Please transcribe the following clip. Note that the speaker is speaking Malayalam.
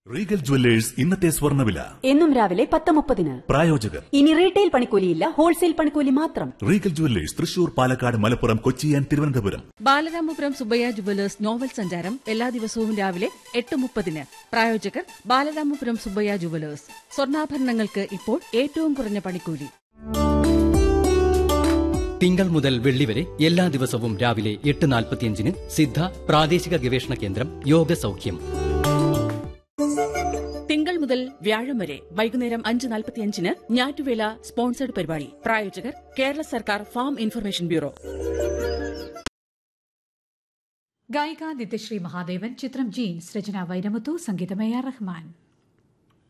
റീഗൽ ജുവല്ലേഴ്സ് ഇന്നത്തെ സ്വർണ്ണവില എന്നും രാവിലെ പത്ത് മുപ്പതിന് പ്രായോജകർ ഇനി റീറ്റെയിൽ പണിക്കൂലിയില്ല ഹോൾസെയിൽ പണിക്കൂലി മാത്രം Regal Jewellers Thrissur Palakkad Malappuram Kochi and Thiruvananthapuram Balaramapuram Subbayya Jewellers novel സഞ്ചാരം എല്ലാ ദിവസവും രാവിലെ എട്ട് മുപ്പതിന് പ്രായോജകർ ബാലരാമപുരം സുബയ്യ ജുവലേഴ്സ് സ്വർണ്ണാഭരണങ്ങൾക്ക് ഇപ്പോൾ ഏറ്റവും കുറഞ്ഞ പണിക്കൂലി തിങ്കൾ മുതൽ വെള്ളി വരെ എല്ലാ ദിവസവും രാവിലെ എട്ട് നാൽപ്പത്തിയഞ്ചിന് സിദ്ധ പ്രാദേശിക ഗവേഷണ കേന്ദ്രം യോഗ സൗഖ്യം തിങ്കൾ മുതൽ വ്യാഴം വരെ വൈകുന്നേരം അഞ്ച് നാൽപ്പത്തിയഞ്ചിന് ഞാറ്റുവേല സ്പോൺസർഡ് പരിപാടി പ്രായോജകർ കേരള സർക്കാർ ഫാം ഇൻഫർമേഷൻ ബ്യൂറോ ഗായിക നിത്യശ്രീ മഹാദേവൻ ചിത്രം ജീൻസ് രചന വൈരമുത്തു സംഗീതമയ റഹ്മാൻ